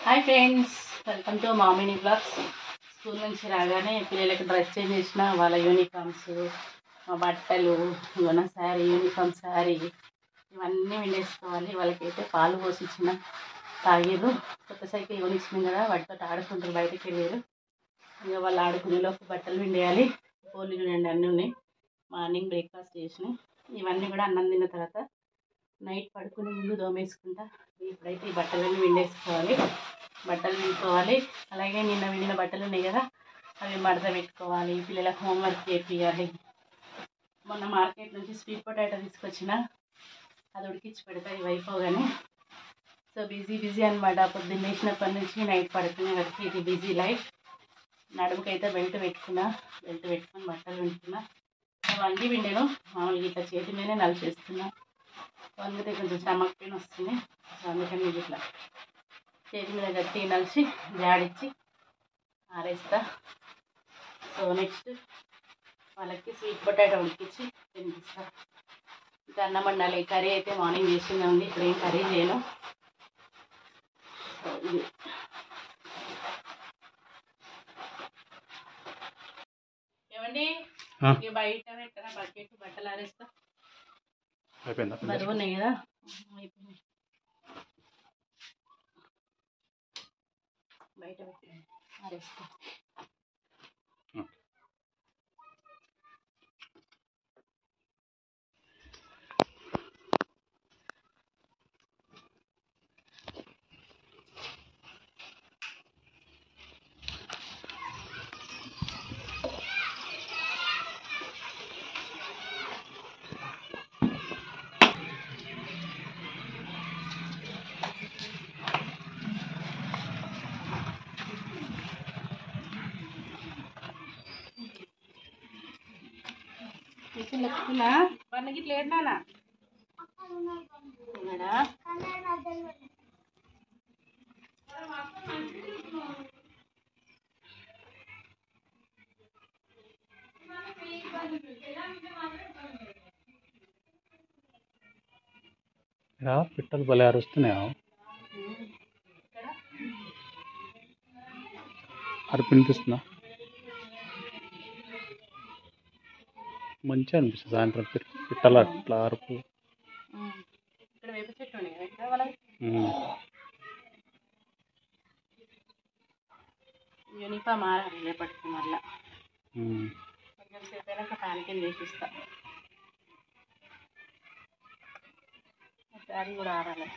Hi friends welcome to మామిని blogs school నుంచి రాగానే పిల్లలకి డ్రెస్ చేంజ్ చేసిన వాళ్ళ యూనిఫామ్స్ మా బట్టలు ఇవన్న శారీ యూనిఫామ్ శారీ ఇవన్నీ విండేసుకోవాలి వాళ్ళకైతే పాలు పోసి ఇచ్చిన తాగిరు కొత్త సైకిల్ కొనిచ్చినాం కదా వాటితో ఆడుకుంటారు బయటకు వెళ్ళారు ఇంకా వాళ్ళు ఆడుకునేలోపు బట్టలు విండేయాలి కోళ్ళు చూడండి అన్నీ ఉన్నాయి మార్నింగ్ బ్రేక్ఫాస్ట్ చేసినాయి ఇవన్నీ కూడా అన్నం తిన్న తర్వాత నైట్ పడుకునే ముందు దోమేసుకుంటా ఇప్పుడైతే ఈ బట్టలన్నీ విండేసుకోవాలి బట్టలు విండుకోవాలి అలాగే నిన్న విండిన బట్టలు ఉన్నాయి కదా అవి మడత పెట్టుకోవాలి పిల్లలకు హోంవర్క్ చేపియాలి మొన్న మార్కెట్ నుంచి స్వీట్ పొటాటో తీసుకొచ్చిన అది ఉడికించి పెడతా ఇవి అయిపోగానే సో బిజీ బిజీ అనమాట పొద్దున్న లేచినప్పటి నుంచి నైట్ పడుకునే వరకు ఇది బిజీ లైఫ్ నడుముకైతే బెల్ట్ పెట్టుకున్నా బెల్ట్ పెట్టుకొని బట్టలు వింటున్నా వంగి విండేను మామూలుగా ఇట్లా చేతి మీదనే నలిచేస్తున్నా వంగితే కొంచెం స్టమక్ పెయిన్ వస్తుంది సో అందుకని ఇది ఇట్లా చేతి మీద గట్టి నలిచి జాడిచ్చి ఆరేస్తా సో నెక్స్ట్ వాళ్ళకి స్వీట్ పొటాటో ఉడికించి తినిపిస్తా ఇంకా అన్నం వండాలి కర్రీ అయితే మార్నింగ్ చేసిందే ఉంది ఇప్పుడు ఏం కర్రీ చేయను సో ఇది ఏమండి ఆ. ఇక బయట పెట్టరా బకెట్ బట్టలు ఆరేస్తా అయిపోయిందా బరువు ఉన్నాయి కదా అయిపోయినాయి బయట పెట్టి ఆరేస్తా టిఫిన్ లెక్కున్నా వన్ గిట్ల ఏడినానా ఉన్నాడా రా పిట్టలు భలే అరుస్తున్నాయా ఇక్కడ అరుపు వినిపిస్తుందా మంచిగా అనిపిస్తుంది సాయంత్రం పిట్- పిట్టలు అట్లా అరుపు ఉమ్. ఇక్కడ వేప చెట్టు ఉన్నాయి కదా ఇక్కడ వాళ్ళకి ఉమ్. యూనిఫామ్ ఆరాలి రేపటికి మళ్ళా ఉమ్. కొంచెం సేపు అయినాక ఫ్యాన్ కింద వేసిస్తా శారీ కూడా ఆరాలి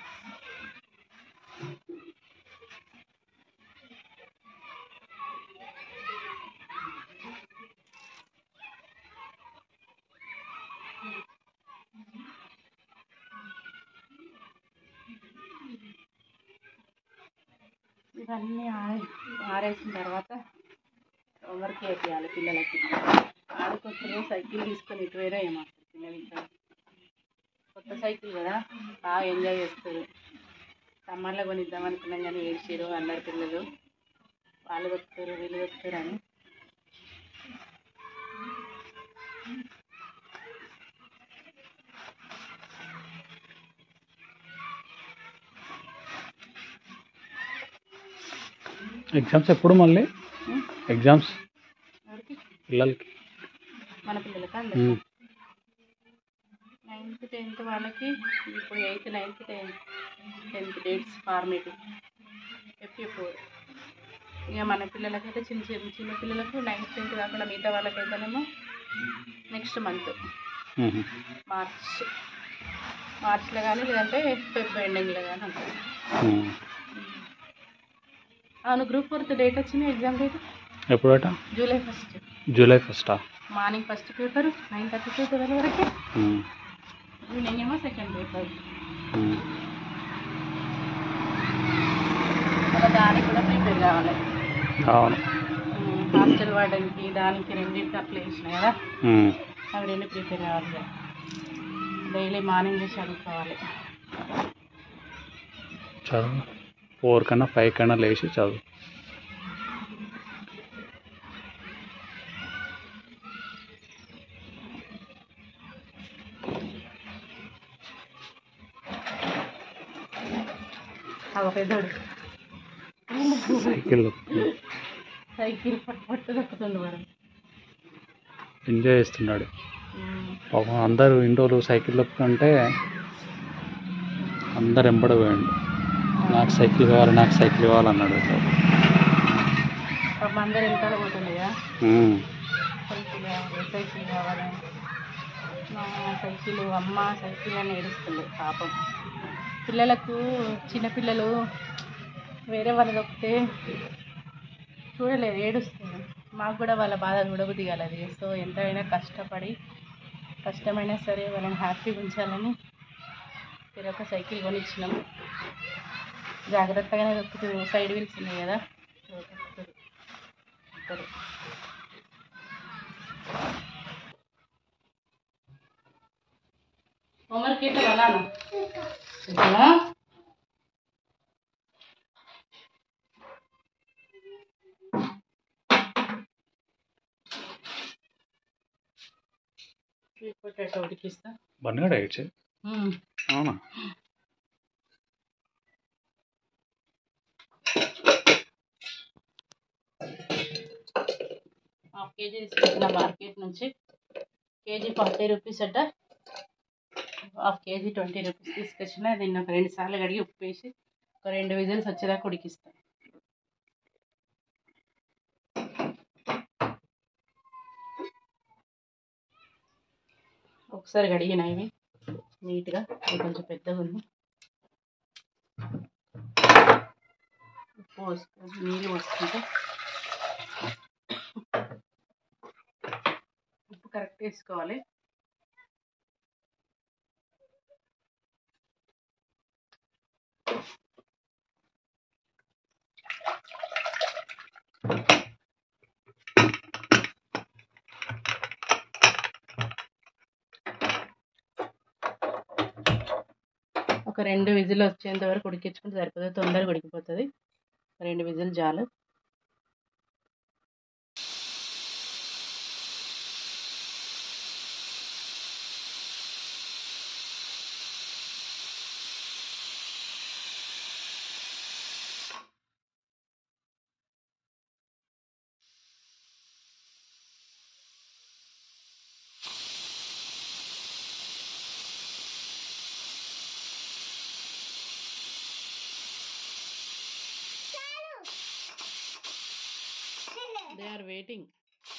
ఇవన్నీ ఆరే ఆరేసిన తర్వాత హోంవర్క్ చేయాలి పిల్లలకి ఆడుకుంటారు సైకిల్ తీసుకొని ఇటు వేరే ఏమంటారు పిల్లలు ఇక్కడ కొత్త సైకిల్ కదా బాగా ఎంజాయ్ చేస్తారు సమ్మర్లో కొనిద్దాం అనుకున్నాం కానీ ఏడ్చారు అందరు పిల్లలు వాళ్ళు దొక్కుతారు వీళ్ళు దొక్కుతారు అని ఎగ్జామ్స్ ఎప్పుడు మళ్ళీ ఉం? ఎగ్జామ్స్ ఎవరికి పిల్లలకి మన పిల్లలకి ఉమ్. అందరికి నైన్త్ టెన్త్ వాళ్ళకి ఇప్పుడు eighth ninth tenth tenth dates formative FA four ఇక మన పిల్లలకైతే చిన్న చిన్న చిన్న పిల్లలకు నైన్త్ టెన్త్ కాకుండా మిగతా వాళ్ళకైతేనేమో నెక్స్ట్ మంత్ ఉహు. మార్చ్ మార్చ్లో కానీ లేదంటే ఫిబ్రవరి ఎండింగ్లో కానీ ఉంటుంది ఉమ్. అవును గ్రూప్ ఫోర్త్ డేట్ వచ్చింది ఎగ్జామ్ డేట్ ఎప్పుడట జూలై ఫస్ట్ జూలై ఫస్టా morning first paper nine thirty to twelve వరకు ఉమ్. ఈవినింగ్ ఏమో సెకండ్ పేపర్ ఉమ్. అలా దానికి కూడా ప్రిపేర్ కావాలి అవును హాస్టల్ వార్డెన్కి దానికి రెండింటికి అప్లై చేసిన కదా ఉమ్. అవి రెండు ప్రిపేర్ కావాలి డైలీ మార్నింగ్ చేసి చదువుకోవాలి చదువు ఫోర్ కన్నా ఫైవ్ కన్నా లేచి చదువు అవి పెద్దోడు తొక్కుతుండు సైకిల్ సైకిల్ పట్టు పట్టు తొక్కుతుండు వాడు ఎంజాయ్ చేస్తున్నాడు ఉమ్. పాపం అందరూ ఇన్ని రోజులు సైకిల్ తొక్కుతుంటే అందరు ఎంబడ పోయిండు నాకు సైకిల్ కావాలి నాకు సైకిల్ కావాలన్నాడు పాపం అందరు వెనకాల పోతుండగా ఉమ్. సైకిల్ కావాలి సైకిల్ కావాలి మా సైకిల్ అమ్మ సైకిల్ అని ఏడుస్తుంది పాపం పిల్లలకు చిన్నపిల్లలు వేరే వాళ్ళు దొక్కితే చూడలేదు ఏడుస్తుంది మాకు కూడా వాళ్ళ బాధ చూడబుద్ధి కలది సో ఎంతైనా కష్టపడి కష్టమైనా సరే వాళ్ళని హ్యాపీగా ఉంచాలని మీరు ఒక సైకిల్ కొనిచ్చినాం జాగ్రత్తగానే దొక్కుతుంది సైడ్ వీల్స్ ఉన్నాయి కదా సో దొక్కుతుంది. దొక్కుతుంది. హోంవర్క్ ఏంటో అన్నాను ఇంతలా? స్వీట్ పొటాటో ఉడికిస్తా బండిగాడు ఏడ్చి మ్మ్. అవునా హాఫ్ కేజీ తీసుకొచ్చిన మార్కెట్ నుంచి కేజీ ఫార్టీ రూపీస్ అట హాఫ్ కేజీ ట్వంటీ రూపీస్ తీసుకొచ్చిన దీన్ని ఒక రెండు సార్లు కడిగి ఉప్పు వేసి ఒక రెండు విజిల్స్ వచ్చేదాకా ఉడికిస్తాను ఒకసారి కడిగిన ఇవి నీట్గా ఇది కొంచెం పెద్దగా ఉంది ఉప్పు పోసుకొని నీళ్ళు పోసుకుంటే ఉప్పు కరెక్ట్ వేసుకోవాలి ఒక రెండు విజిల్ వచ్చేంత వరకు ఉడికించుకుంటే సరిపోతుంది తొందరగా ఉడికిపోతుంది రెండు విజిల్ చాలు దే ఆర్ వెయిటింగ్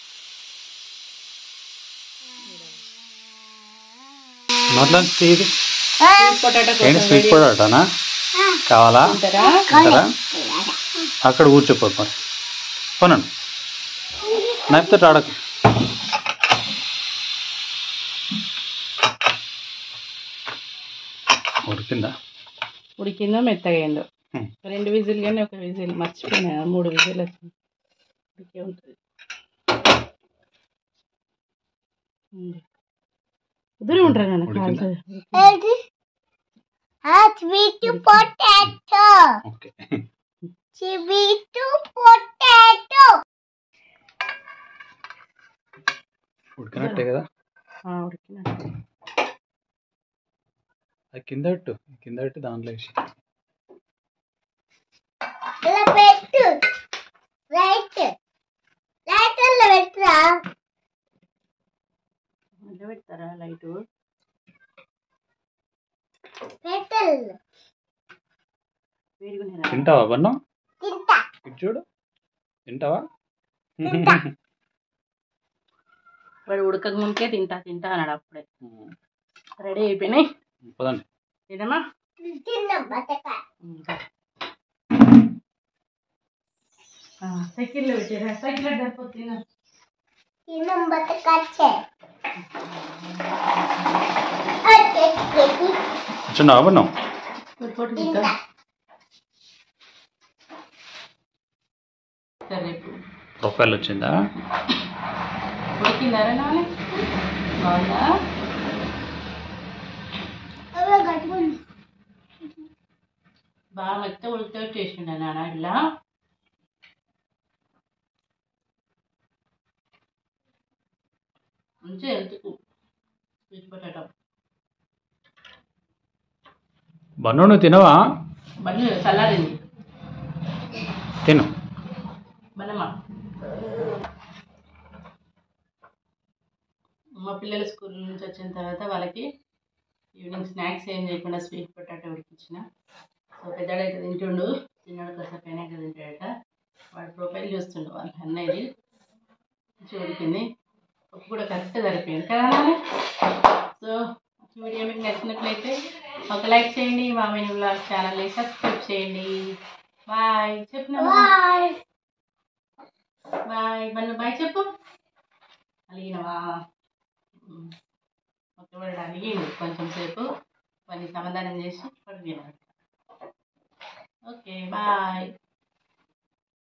మాట్లాడి ఇది స్వీట్ పొటాటో ఏంటి స్వీట్ పొటాటోనా కావాలా తింటారా తింటారా అక్కడ కూర్చోపోదు మరి పోనండి నైపుతో ఆడకు ఉడికిందా ఉడికిందో మెత్తగా అయిందో హ్మ్. రెండు విజిల్ కానీ ఒక విజిల్ మర్చిపోయినా మూడు విజిల్ వచ్చింది ఉడికే ఉంటుంది కుదిరి ఉంటారు కదా ఉడికిందా? కాల్చదు Sweet potato. Okay Sweet potato. ఉడికినట్టే కదా ఉడికిన అది కింద పెట్టు కింద పెట్టి దాంట్లో వేసి ఇలా పెట్టు రైట్ రైట్ అలా పెట్టురా మళ్ళీ పెడతారా లైట్ పెట్టలు వేడిగా తింటావా బన్నం తింటా ఇటు చూడు తింటావా తింటా. వాడు ఉడకక ముందుకే తింటా తింటా అన్నాడు అప్పుడే రెడీ అయిపోయినాయి పదండి తినమా తిన్నాం బతకాయ సైకిల్లో పెట్టారా సైకిల్ సరిపోతుంది తిన్నాం బతకచ్చే వచ్చినావా బన్నం సరిపోటు తింటా రేపు ప్రొఫైల్ వచ్చిందా ఉడికిందారా నాని బాగుందా అవే కట్టుకుంది బాగా మెత్త ఉడికితే చేసిండ నాన్న ఇలా మంచిగా హెల్త్కు స్వీట్ పొటాటో బన్ను నువ్వు తినవా బండి చల్లారింది తిను మనమా మా పిల్లలు స్కూల్ నుంచి వచ్చిన తర్వాత వాళ్ళకి ఈవినింగ్ స్నాక్స్ ఏం చేయకుండా స్వీట్ పొటాటో ఉడికించిన సో పెద్దడైతే తింటుండు చిన్నడు కాసేపు అయినాక తింటాడట వాడు ప్రొఫైల్ చూస్తుండు వాళ్ళ అన్నయ్యది మంచిగా ఉడికింది ఉప్పు కూడా కరెక్ట్ సరిపోయింది కదా నాన్న? సో ఈ వీడియో మీకు నచ్చినట్లయితే ఒక లైక్ చేయండి మా మెనూ బ్లాగ్ ఛానల్ని సబ్స్క్రైబ్ చేయండి బాయ్ చెప్పిన బాయ్ బాయ్ బన్ను బాయ్ చెప్పు అలిగినవా ఓకే వాడు అలిగిండు కొంచెం సేపు వాడిని సమాధానం చేసి పడిపోయినాడు ఓకే బాయ్